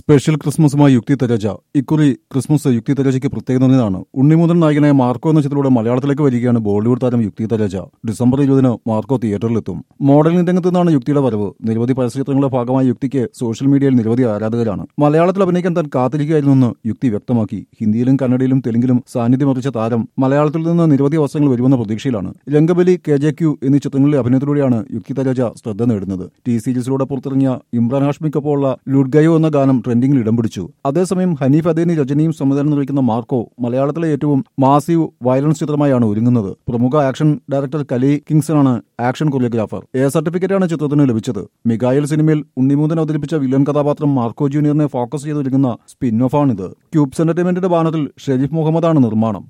special ക്രിസ്മസുമായി യുക്തി തെരേജ ഇക്കുറി Christmas യുക്തി തെരേജയ്ക്ക് പ്രത്യേകത നിറഞ്ഞതാണ് ഉണ്ണിമുതൻ നായകനായ മാർക്കോ എന്ന ചിത്രത്തിലൂടെ മലയാളത്തിലേക്ക് വരികയാണ് ബോളിവുഡ് താരം യുക്തി തെരേജ ഡിസംബർ ഇരുപതിന് മാർക്കോ തിയേറ്ററിലെത്തും മോഡലിംഗ് രംഗത്ത് നിന്നാണ് യുക്തിയുടെ വരവ് നിരവധി പരസ്യചിത്രങ്ങളുടെ ഭാഗമായി യുക്തിക്ക് സോഷ്യൽ മീഡിയയിൽ നിരവധി ആരാധകരാണ് മലയാളത്തിൽ അഭിനയിക്കാൻ താൻ കാത്തിരിക്കുകയായിരുന്നെന്ന് യുക്തി വ്യക്തമാക്കി ഹിന്ദിയിലും കന്നഡയിലും തെലുങ്കിലും സാന്നിധ്യം അറിയിച്ച താരം മലയാളത്തിൽ നിന്ന് നിരവധി അവസരങ്ങൾ വരുമെന്ന പ്രതീക്ഷയിലാണ് രംഗബലി കെ ജെ ക്യു എന്നീ ചിത്രങ്ങളിലെ അഭിനയത്തിലൂടെയാണ് യുക്തി തരേജ ശ്രദ്ധ നേടുന്നത് ടി സീരീസിലൂടെ പുറത്തിറങ്ങിയ ഇമ്രാൻ ഹാഷ്മിക്കൊപ്പമുള്ള ലുഡ്ഗയോ എന്ന ഗാനം ട്രെൻഡിംഗിൽ ഇടം പിടിച്ചു അതേസമയം ഹനീഫ് അദേനി രജനിയും സംവിധാനം നിർവഹിക്കുന്ന മാർക്കോ മലയാളത്തിലെ ഏറ്റവും മാസീവ് വയലൻസ് ചിത്രമായാണ് ഒരുങ്ങുന്നത് പ്രമുഖ ആക്ഷൻ ഡയറക്ടർ കലി കിങ്സണാണ് ആക്ഷൻ കൊറിയോഗ്രാഫർ എ സർട്ടിഫിക്കറ്റാണ് ചിത്രത്തിന് ലഭിച്ചത് മികായൽ സിനിമയിൽ ഉണ്ണിമൂതൻ അവതരിപ്പിച്ച വില്ലൻ കഥാപാത്രം മാർക്കോ ജൂനിയറിനെ ഫോക്കസ് ചെയ്തൊരുങ്ങുന്ന സ്പിൻ ഓഫാണിത് ക്യൂബ്സ് എന്റർടൈൻമെന്റിന്റെ ബാനറിൽ ഷെരീഫ് മുഹമ്മദാണ് നിർമ്മാണം